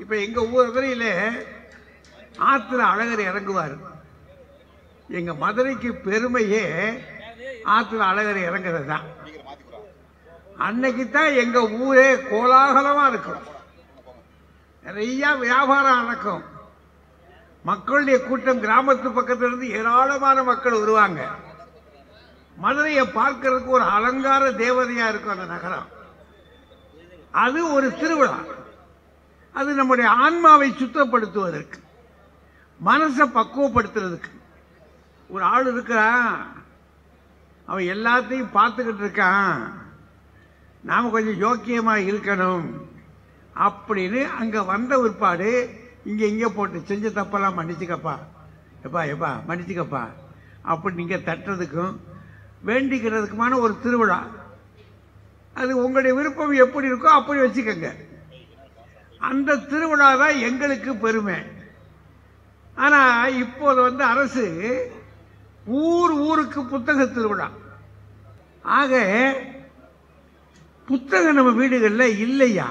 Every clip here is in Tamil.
இப்ப எங்க ஊர் மதுரையில ஆத்துல அழகர் இறங்குவார் எங்க மதுரைக்கு பெருமையே ஆத்துல அழகர் இறங்குறது தான் அன்னைக்கு தான் எங்க ஊரே கோலாகலமா இருக்கும் நிறைய வியாபாரம் நடக்கும் மக்களுடைய கூட்டம் கிராமத்து பக்கத்துல இருந்து ஏராளமான மக்கள் வருவாங்க மதுரையை பார்க்கறதுக்கு ஒரு அலங்கார தேவதையா இருக்கும் அந்த நகரம் அது ஒரு திருவிழா அது நம்முடைய ஆன்மாவை சுத்தப்படுத்துவதற்கு மனசை பக்குவப்படுத்துறதுக்கு ஒரு ஆள் இருக்கிறான் அவன் எல்லாத்தையும் பார்த்துக்கிட்டு இருக்கான் நாம கொஞ்சம் யோக்கியமா இருக்கணும் அப்படின்னு அங்க வந்த பிற்பாடு இங்க இங்க போட்டு செஞ்ச தப்பெல்லாம் மன்னிச்சுக்கப்பா எப்பா எப்பா மன்னிச்சுக்கப்பா அப்படி நீங்க தட்டுறதுக்கும் வேண்டிக்கிறதுக்குமான ஒரு திருவிழா அது உங்களுடைய விருப்பம் எப்படி இருக்கோ அப்படி வச்சுக்கோங்க அந்த திருவிழா தான் எங்களுக்கு பெருமை ஆனா இப்போது வந்து அரசு ஊர் ஊருக்கு புத்தக திருவிழா ஆக புத்தகம் நம்ம வீடுகள்ல இல்லையா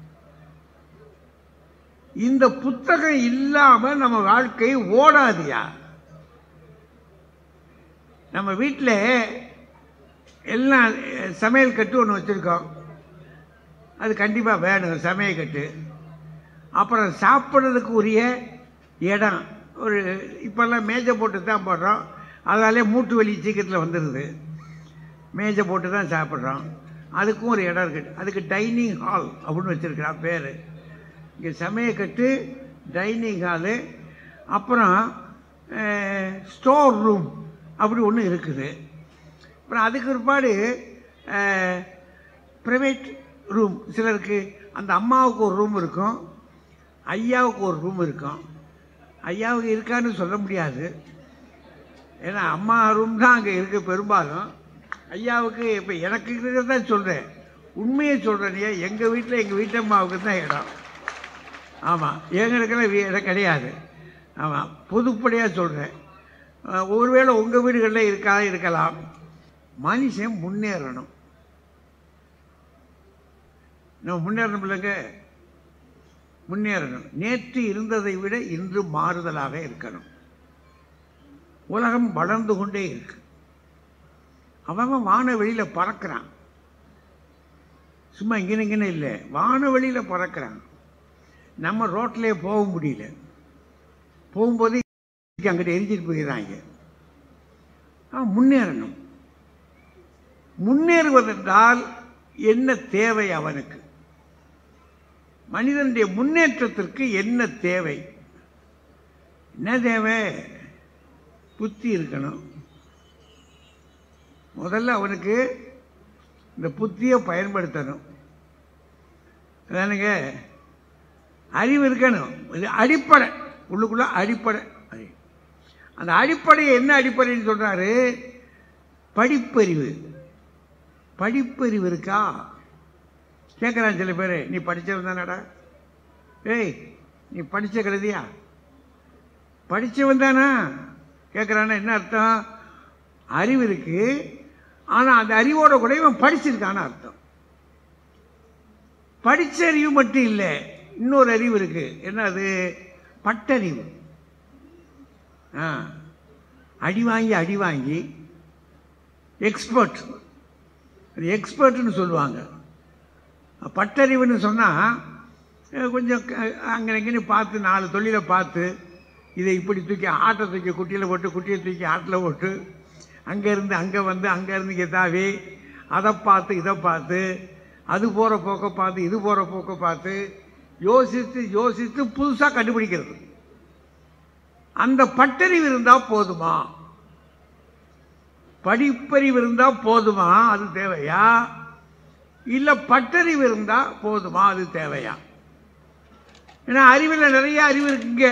இந்த புத்தகம் இல்லாம நம்ம வாழ்க்கை ஓடாதியா நம்ம வீட்டில் எல்லாம் அஹ், சமையல் கட்டு ஒன்று வச்சுருக்கோம் அது கண்டிப்பாக வேணும் சமையல் கட்டு அப்புறம் சாப்பிட்றதுக்கு உரிய இடம் ஒரு இப்போல்லாம் மேஜை போட்டு தான் போடுறோம் அதாலே மூட்டு வலி சீக்கிரத்தில் வந்துடுது மேஜை போட்டு தான் சாப்பிட்றோம் அதுக்கும் ஒரு இடம் இருக்குது அதுக்கு டைனிங் ஹால் அப்படின்னு வச்சுருக்கிறான் பேர் இங்கே சமையக்கட்டு டைனிங் ஹாலு அப்புறம் ஸ்டோர் ரூம் அப்படி ஒன்று இருக்குது அப்புறம் அதுக்கு பிற்பாடு ப்ரைவேட் ரூம் சிலருக்கு அந்த அம்மாவுக்கு ஒரு ரூம் இருக்கும் ஐயாவுக்கு ஒரு ரூம் இருக்கும் ஐயாவுக்கு இருக்கான்னு சொல்ல முடியாது ஏன்னா அம்மா ரூம் தான் அங்கே இருக்கு பெரும்பாலும் ஐயாவுக்கு இப்போ எனக்கு இருக்கிறத சொல்கிறேன் உண்மையை சொல்கிறேன் எங்கள் வீட்டில் எங்கள் வீட்டம்மாவுக்கு தான் இடம் ஆமாம் எங்களுக்கெல்லாம் வீ- இடம் கிடையாது ஆமாம் பொதுப்படையாக சொல்கிறேன் ஒருவேளை உங்கள் வீடுகளில் இருக்கா இருக்கலாம் மனுஷன் முன்னேறணும் நம்ம முன்னேறணும் இல்லைங்க முன்னேறணும் நேற்று இருந்ததை விட இன்று மாறுதலாக இருக்கணும் உலகம் வளர்ந்து கொண்டே இருக்கு அவன் வானவெளியில் பறக்கிறான் சும்மா இங்கே இங்கன்னு இல்லை வானவெளியில் பறக்கிறான் நம்ம ரோட்லேயே போக முடியல போகும்போது அங்கிட்ட எரிஞ்சிட்டு போயிடுறாங்க அவன் முன்னேறணும் முன்னேறுவதென்றால் என்ன தேவை அவனுக்கு மனிதனுடைய முன்னேற்றத்திற்கு என்ன தேவை என்ன தேவை புத்தி இருக்கணும் முதல்ல அவனுக்கு இந்த புத்தியை பயன்படுத்தணும் அதானுங்க அறிவு இருக்கணும் இது அடிப்படை உள்ளுக்குள்ள அடிப்படை அறிவு. அந்த அடிப்படை என்ன அடிப்படைன்னு சொல்றாரு படிப்பறிவு படிப்பறிவு இருக்கா கேட்குறான் சில பேர் நீ படிச்சவன் தானடா ஏய் நீ படிச்ச கழுதியா படிச்சவன் தானா கேட்குறான்னா என்ன அர்த்தம் அறிவு இருக்கு ஆனா அந்த அறிவோட கூட இவன் படிச்சிருக்கான்னு அர்த்தம் படிச்ச அறிவு மட்டும் இல்லை இன்னொரு அறிவு இருக்கு என்ன அது பட்டறிவு ஆ அடி வாங்கி அடி வாங்கி எக்ஸ்பர்ட் அது எக்ஸ்பர்ட்னு சொல்லுவாங்க பட்டறிவுன்னு சொன்னால் கொஞ்சம் க- அங்கே இங்கேன்னு பார்த்து நாலு தொழிலை பார்த்து இதை இப்படி தூக்கி ஆட்டை தூக்கி குட்டியில் போட்டு குட்டியை தூக்கி ஆட்டில் போட்டு அங்கேருந்து அங்கே வந்து அங்கேருந்து இங்கே தாவி அதை பார்த்து இதை பார்த்து அது போகிற போக்கை பார்த்து இது போகிற போக்கை பார்த்து யோசித்து யோசித்து புதுசாக கண்டுபிடிக்கிறது அந்த பட்டறிவு இருந்தால் போதுமா படிப்பறிவு இருந்தா போதுமா அது தேவையா இல்ல பட்டறிவு இருந்தா போதுமா அது தேவையா ஏன்னா அறிவில் நிறைய அறிவு இருக்குங்க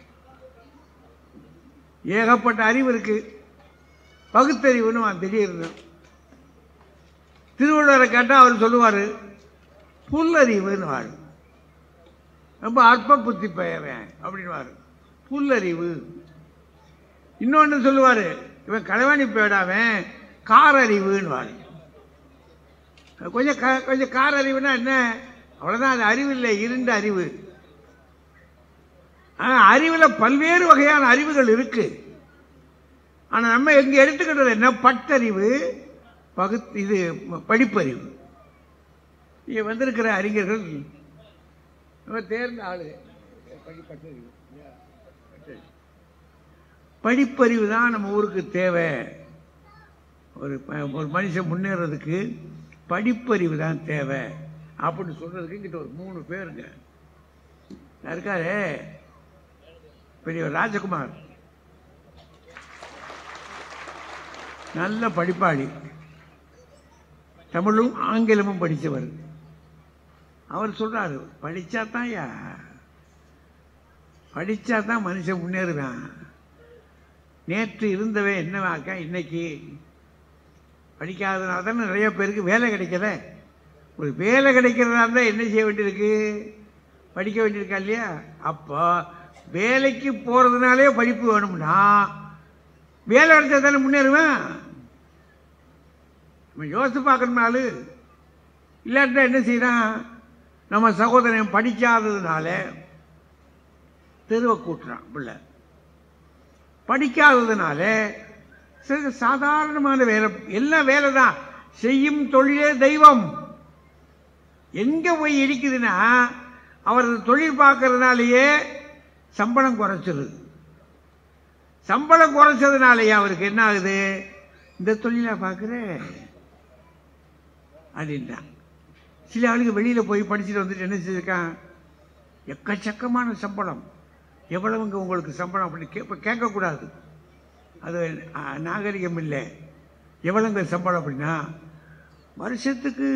ஏகப்பட்ட அறிவு இருக்கு பகுத்தறிவுன்னு அவன் திடீர்னு திருவள்ளுவரை கேட்டால் அவர் சொல்லுவார் புல்லறிவுன்னு வாரு ரொம்ப அற்ப புத்தி பெயரேன் அப்படின்வாரு புல்லறிவு இன்னொன்று சொல்லுவார் இவன் களவாணி போயிடாவன் காரறிவுன்னு கொஞ்சம் க கொஞ்சம் காரறிவுனா என்ன அவ்வளோதான் அது அறிவு இல்லை இருண்ட அறிவு ஆனா, அறிவுல பல்வேறு வகையான அறிவுகள் இருக்கு ஆனா நம்ம எங்க எடுத்துக்கிட்டது என்ன பட்டறிவு பகுத்து இது படிப்பறிவு இங்க வந்திருக்கிற அறிஞர்கள் நம்ம தேர்ந்த ஆளு படி- பட்டறிவு. பட்டறிவு. படிப்பறிவு தான் நம்ம ஊருக்கு தேவை ஒரு ப- ஒரு மனுஷன் முன்னேறதுக்கு படிப்பறிவு தான் தேவை அப்படின்னு சொல்றதுக்கு இங்கிட்ட ஒரு மூணு பேருங்க இருக்காரு பெரியவர் ராஜகுமார் நல்ல படிப்பாளி தமிழும் ஆங்கிலமும் படித்தவர் அவர் சொல்றாரு படிச்சா தான் யா படிச்சா தான் மனுஷன் முன்னேறுவான் நேற்று இருந்தவன் என்னவாக்கா இன்னைக்கு படிக்காதனால தானே நிறைய பேருக்கு வேலை கிடைக்கல ஒரு வேலை கிடைக்கிறதா இருந்தால் என்ன செய்ய வேண்டியிருக்கு படிக்க வேண்டியிருக்கா இல்லையா அப்போ வேலைக்கு போகிறதுனாலே படிப்பு வேணும்னா வேலை கிடைச்சா தானே முன்னேறுவேன் நம்ம யோசித்து பார்க்கணும்னாலு இல்லாட்டா என்ன செய்யறான் நம்ம சகோதரன் படிக்காததுனால தெருவை கூட்டுறான் பிள்ளை படிக்காததுனால சரி, சாதாரணமான வேலை எல்லாம் வேலை தான் செய்யும் தொழிலே தெய்வம் எங்க போய் இடிக்குதுன்னா அவர் தொழில் பார்க்கறதுனாலயே சம்பளம் குறைச்சிருது சம்பளம் குறைச்சதுனாலயே அவருக்கு என்ன ஆகுது இந்த தொழிலா பார்க்குறேன் அப்படின்ட்டான் சில ஆளுங்க வெளியில போய் படிச்சுட்டு வந்துட்டு என்ன செஞ்சிருக்கான் எக்கச்சக்கமான சம்பளம் எவ்வளவுங்க உங்களுக்கு சம்பளம் அப்படின்னு கேட்ப கேட்கக்கூடாது அது ஆ, நாகரிகம் இல்லை எவ்வளவுங்க சம்பளம் அப்படின்னா வருஷத்துக்கு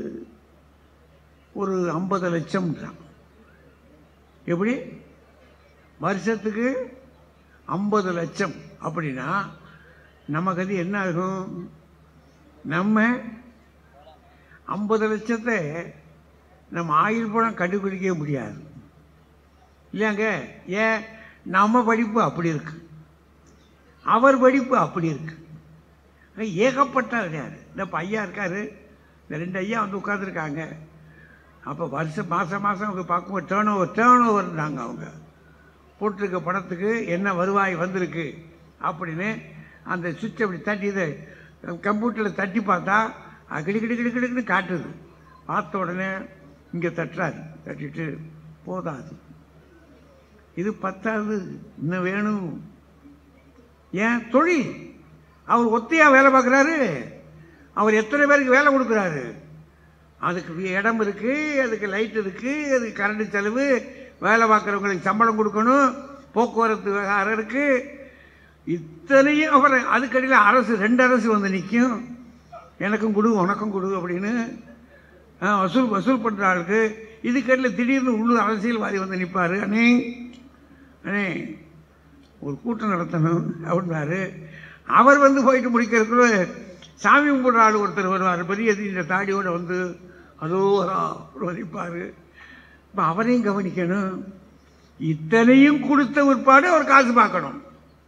ஒரு ஐம்பது லட்சம் எப்படி வருஷத்துக்கு ஐம்பது லட்சம் அப்படின்னா நமக்கு அது என்ன ஆகும் நம்ம ஐம்பது லட்சத்தை நம்ம ஆயுள் பணம் கண்டுபிடிக்கவே முடியாது இல்லையாங்க ஏன் நம்ம படிப்பு அப்படி இருக்கு அவர் படிப்பு அப்படி இருக்கு ஆனா ஏகப்பட்ட கிடையாது இந்த இப்ப ஐயா இருக்காரு இந்த ரெண்டு ஐயா வந்து உட்காந்துருக்காங்க அப்போ வருஷம் மாதம் மாதம் அவங்க பார்க்கும்போது டேர்ன் ஓவர் டேர்ன் ஓவர்ன்றாங்க அவங்க போட்டிருக்க பணத்துக்கு என்ன வருவாய் வந்திருக்கு அப்படின்னு அந்த சுவிட்ச் அப்படி தட்டி இதை கம்ப்யூட்டரில் தட்டி பார்த்தா அது கிடு கிடு கிடு கிடுன்னு காட்டுது பார்த்த உடனே இங்கே தட்டுறாரு தட்டிட்டு போதாது இது பத்தாது இன்னும் வேணும் ஏன் தொழில் அவர் ஒத்தையா வேலை பார்க்குறாரு அவர் எத்தனை பேருக்கு வேலை கொடுக்குறாரு அதுக்கு இடம் இருக்கு அதுக்கு லைட் இருக்கு அதுக்கு கரண்ட் செலவு வேலை பார்க்குறவங்களுக்கு சம்பளம் கொடுக்கணும் போக்குவரத்து விவகாரம் இருக்கு இத்தனையும் அப்புறம் அதுக்கடியில் அரசு ரெண்டு அரசு வந்து நிற்கும் எனக்கும் கொடு உனக்கும் கொடு அப்படின்னு ஆ, வசூல் வசூல் பண்ணுற ஆளுக்கு இதுக்கடியில் திடீர்னு உள்ளூர் அரசியல்வாதி வந்து நிற்பார் அண்ணே அண்ணே ஒரு கூட்டம் நடத்தணும் அப்படின்னாரு அவர் வந்து போயிட்டு முடிக்கிறதுக்குள்ள சாமி கும்பிட்ற ஆள் ஒருத்தர் வருவார் பெரிய இந்த தாடியோட வந்து அதோ வரிப்பார் இப்போ அவரையும் கவனிக்கணும் இத்தனையும் கொடுத்த பிற்பாடு அவர் காசு பார்க்கணும்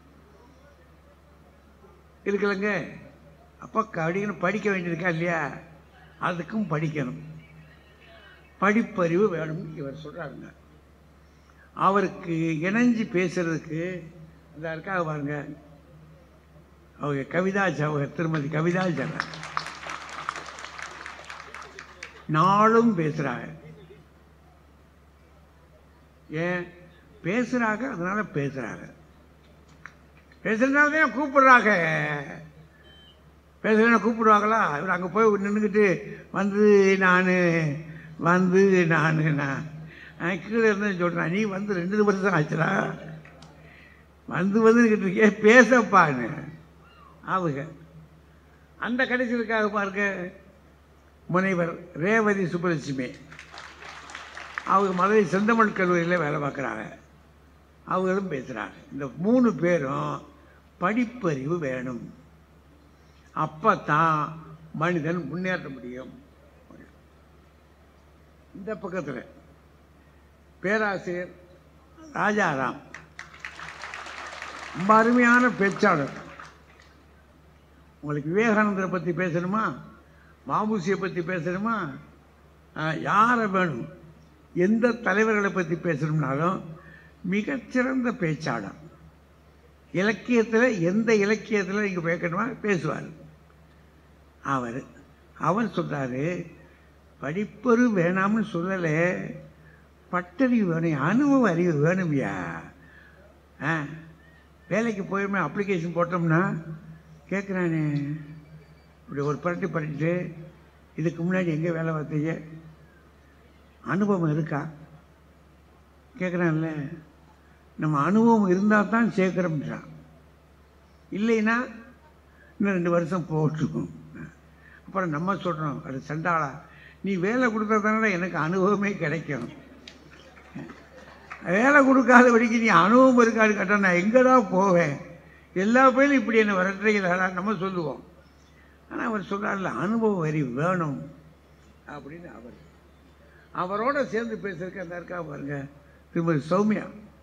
இருக்குல்லங்க அப்போ கடின்னு படிக்க வேண்டியிருக்கா இல்லையா அதுக்கும் படிக்கணும் படிப்பறிவு வேணும் இவர் சொல்றாருங்க அவருக்கு இணைஞ்சு பேசுறதுக்கு அந்த இருக்காக பாருங்க அவங்க கவிதா ஜவஹர் திருமதி கவிதா ஜவஹர் நாளும் பேசுறாங்க ஏன் பேசுறாங்க அதனால பேசுறாங்க பேசுறதுனால தான் கூப்பிடுறாங்க பேசுறேன்னு கூப்பிடுவாங்களா இவர் அங்கே போய் நின்றுக்கிட்டு வந்து நான் வந்து நான் நான் நான் கீழே இருந்தேன்னு சொல்கிறேன் நீ வந்து ரெண்டு வருஷம் ஆச்சுடா வந்து வந்துக்கிட்டு இருக்கே பேசப்பான்னு அவங்க அந்த கடைசிகளுக்காக பாருங்க முனைவர் ரேவதி சுப்பலட்சுமி அவங்க மதுரை செந்தமிழ் கல்லூரியில் வேலை பார்க்குறாங்க அவங்களும் பேசுகிறாங்க இந்த மூணு பேரும் படிப்பறிவு வேணும் அப்பத்தான் மனிதன் முன்னேற முடியும் இந்த பக்கத்தில் பேராசிரியர் ராஜாராம் ரொம்ப அருமையான பேச்சாளர் உங்களுக்கு விவேகானந்தரை பற்றி பேசணுமா மாபூசியை பற்றி பேசணுமா ஆ, யாரை வேணும் எந்த தலைவர்களை பற்றி பேசணும்னாலும் மிகச்சிறந்த பேச்சாளர் இலக்கியத்தில் எந்த இலக்கியத்தில் நீங்கள் பேசணுமா பேசுவார் அவர் அவர் சொல்றாரு படிப்பறிவு வேணாம்னு சொல்லலை பட்டறிவு வேணும் அனுபவ அறிவு வேணும்யா ஆ வேலைக்கு போயிருமே அப்ளிகேஷன் போட்டோம்னா கேட்குறானே இப்படி ஒரு பரட்டி பரட்டிட்டு இதுக்கு முன்னாடி எங்கே வேலை பார்த்தீங்க அனுபவம் இருக்கா கேட்குறான்ல நம்ம அனுபவம் இருந்தால் தான் சேர்க்குறோம்ன்றான் இல்லைன்னா இன்னும் ரெண்டு வருஷம் போகட்டும் அப்புறம் நம்ம சொல்கிறோம் அது சண்டாளா நீ வேலை கொடுத்ததுனால எனக்கு அனுபவமே கிடைக்கும் வேலை கொடுக்காதபடிக்கு நீ அனுபவம் இருக்காது கேட்டால் நான் எங்கடா போவேன் எல்லா பேரும் இப்படி என்னை விரட்டுறீங்களா நம்ம சொல்லுவோம் ஆனால் அவர் சொல்கிறார்ல அனுபவ வரி வேணும் அப்படின்னு அவர் அவரோட சேர்ந்து பேசுறதுக்கு அந்த இருக்கா பாருங்க திருமதி சௌமியா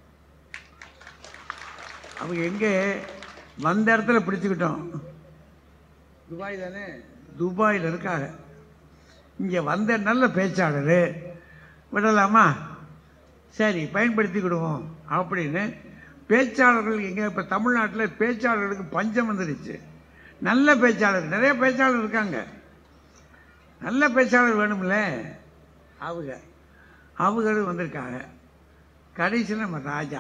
அவங்க எங்கே வந்த இடத்துல பிடிச்சுக்கிட்டோம் துபாய் தானே துபாயில் இருக்காங்க இங்கே வந்த நல்ல பேச்சாளர் விடலாமா சரி பயன்படுத்திக்கிடுவோம் அப்படின்னு பேச்சாளர்கள் எங்கே இப்போ தமிழ்நாட்டில் பேச்சாளர்களுக்கு பஞ்சம் வந்துடுச்சு நல்ல பேச்சாளர் நிறைய பேச்சாளர் இருக்காங்க நல்ல பேச்சாளர் வேணும்ல அவங்க அவங்களும் வந்திருக்காங்க கடைசியில் நம்ம ராஜா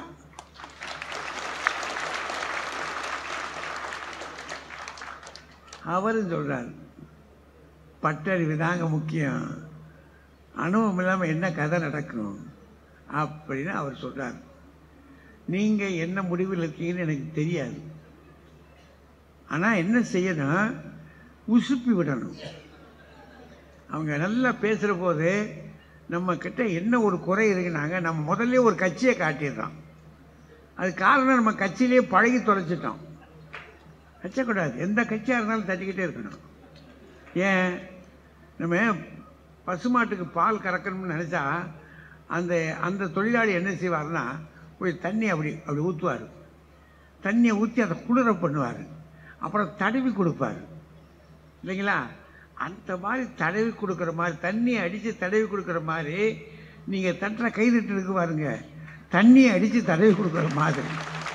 அவரும் சொல்றார் பட்டறிவு தாங்க முக்கியம் அனுபவம் இல்லாமல் என்ன கதை நடக்கும் அப்படின்னு அவர் சொல்றார் நீங்க என்ன முடிவில் இருக்கீங்கன்னு எனக்கு தெரியாது ஆனா என்ன செய்யணும் உசுப்பி விடணும் அவங்க நல்லா பேசுகிற போது நம்ம கிட்ட என்ன ஒரு குறை இருக்குனாங்க நம்ம முதல்ல ஒரு கட்சியை காட்டிடுறோம் அது காரணம் நம்ம கட்சியிலேயே பழகி தொலைச்சிட்டோம் கச்சக்கூடாது எந்த கட்சியாக இருந்தாலும் தட்டிக்கிட்டே இருக்கணும் ஏன் நம்ம பசுமாட்டுக்கு பால் கறக்கணும்னு நினச்சா அந்த அந்த தொழிலாளி என்ன செய்வார்னா போய் தண்ணி அப்படி அப்படி ஊற்றுவார் தண்ணியை ஊற்றி அதை குளிர பண்ணுவார் அப்புறம் தடவி கொடுப்பார் இல்லைங்களா அந்த மாதிரி தடவி கொடுக்குற மாதிரி தண்ணியை அடித்து தடவி கொடுக்குற மாதிரி நீங்கள் தட்டுற கை இருக்கு பாருங்க தண்ணியை அடித்து தடவி கொடுக்குற மாதிரி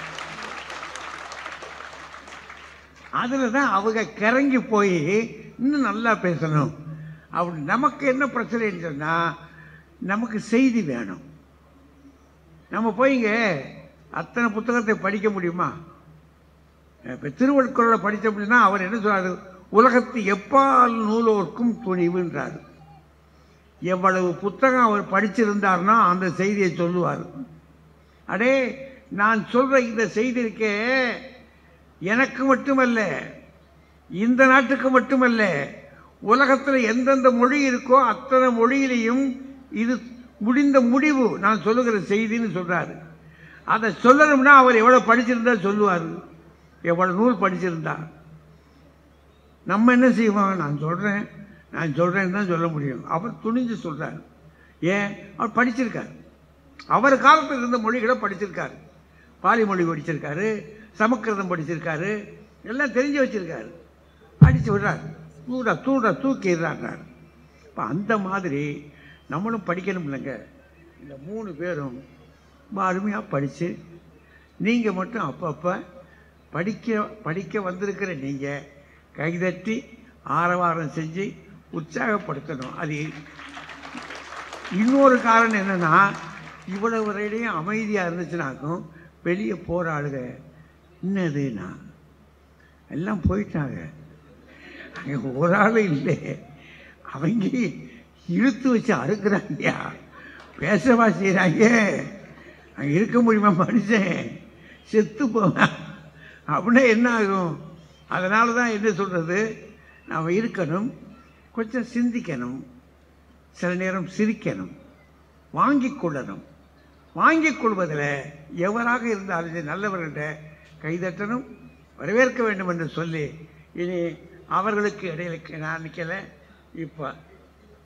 அதில் தான் அவங்க கிறங்கி போய் இன்னும் நல்லா பேசணும் அப்படி நமக்கு என்ன பிரச்சனைன்னு சொன்னால் நமக்கு செய்தி வேணும் நம்ம போய்ங்க அத்தனை புத்தகத்தை படிக்க முடியுமா இப்போ திருவள்ளுவரை படித்த அப்படின்னா அவர் என்ன சொல்றாரு உலகத்து எப்பால் நூலோர்க்கும் துணிவுன்றார் எவ்வளவு புத்தகம் அவர் படிச்சிருந்தார்னா அந்த செய்தியை சொல்லுவார் அடே நான் சொல்ற இந்த செய்தி இருக்கே எனக்கு மட்டுமல்ல இந்த நாட்டுக்கு மட்டுமல்ல உலகத்தில் எந்தெந்த மொழி இருக்கோ அத்தனை மொழியிலையும் இது முடிந்த முடிவு நான் சொல்லுகிற செய்தின்னு சொல்றாரு அதை சொல்லணும்னா அவர் எவ்வளவு படிச்சிருந்தா சொல்லுவார் எவ்வளவு நூல் படிச்சிருந்தா நம்ம என்ன செய்வோம் நான் சொல்றேன் நான் சொல்றேன்னு தான் சொல்ல முடியும் அவர் துணிஞ்சு சொல்றார் ஏன் அவர் படிச்சிருக்கார் அவர் காலத்தில் இருந்த மொழிகளை படிச்சிருக்காரு பாலி மொழி படிச்சிருக்காரு சமஸ்கிருதம் படிச்சிருக்காரு எல்லாம் தெரிஞ்சு வச்சிருக்காரு அடிச்சு விடுறாரு தூட தூட தூக்கிடுறாங்கிறார் இப்போ அந்த மாதிரி நம்மளும் படிக்கணும் இல்லைங்க இந்த மூணு பேரும் ரொம்ப அருமையாக படித்து நீங்கள் மட்டும் அப்பப்போ படிக்க படிக்க வந்திருக்கிற நீங்கள் கைதட்டி ஆரவாரம் செஞ்சு உற்சாகப்படுத்தணும் அது இன்னொரு காரணம் என்னன்னா இவ்வளவு வரையிலையும் அமைதியாக இருந்துச்சுனாக்கும் வெளியே போராளுக என்னதுன்னா எல்லாம் போயிட்டாங்க அங்கே ஒரு ஆள் இல்லை அவங்க இழுத்து வச்சு அறுக்கிறாங்கயா பேசவா செய்கிறாங்க அங்கே இருக்க முடியுமா மனுஷன் செத்து போவேன் அப்படின்னா என்ன ஆகும் அதனால தான் என்ன சொல்கிறது நாம் இருக்கணும் கொஞ்சம் சிந்திக்கணும் சில நேரம் சிரிக்கணும் வாங்கிக் கொள்ளணும் வாங்கிக் கொள்வதில் எவராக இருந்தாலும் சரி நல்லவர்கள்ட்ட கைதட்டணும் வரவேற்க வேண்டும் என்று சொல்லி இனி அவர்களுக்கு இடையில நான் நிற்கலை இப்போ